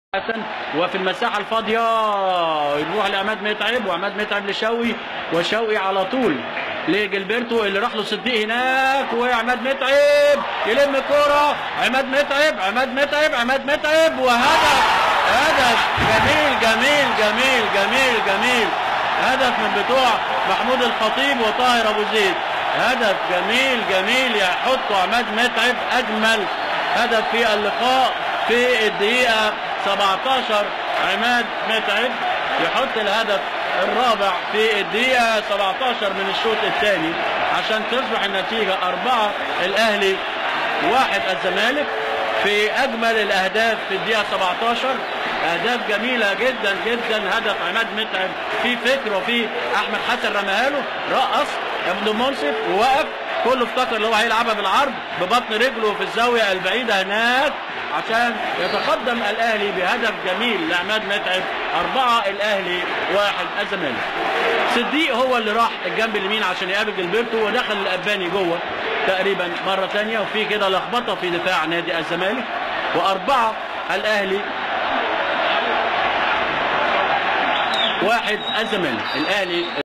حسن وفي المساحة الفاضية يروح لعماد متعب وعماد متعب لشوقي وشوقي على طول لجilberto اللي راح له صديق هناك وعماد متعب يلم الكرة عماد متعب عماد متعب عماد متعب وهدف هدف جميل جميل جميل جميل جميل هدف من بتوع محمود الخطيب وطاهر ابو زيد هدف جميل جميل يحط عماد متعب اجمل هدف في اللقاء في الدقيقة 17 عماد متعب يحط الهدف الرابع في الدقيقة 17 من الشوط الثاني عشان تصبح النتيجة أربعة الأهلي واحد الزمالك في أجمل الأهداف في الدقيقة 17 أهداف جميلة جدا جدا هدف عماد متعب في فكر وفي أحمد حسن رماها له رقص ابن منصف ووقف كله افتكر اللي هو هيلعبها بالعرض ببطن رجله في الزاوية البعيدة هناك عشان يتقدم الأهلي بهدف جميل لعماد متعب أربعة الأهلي واحد الزمالك صديق هو اللي راح الجنب اليمين عشان يقابل جilberto ودخل الأباني جوه تقريبا مرة ثانية وفي كده لخبطة في دفاع نادي الزمالك وأربعة الأهلي واحد الزمالك الأهلي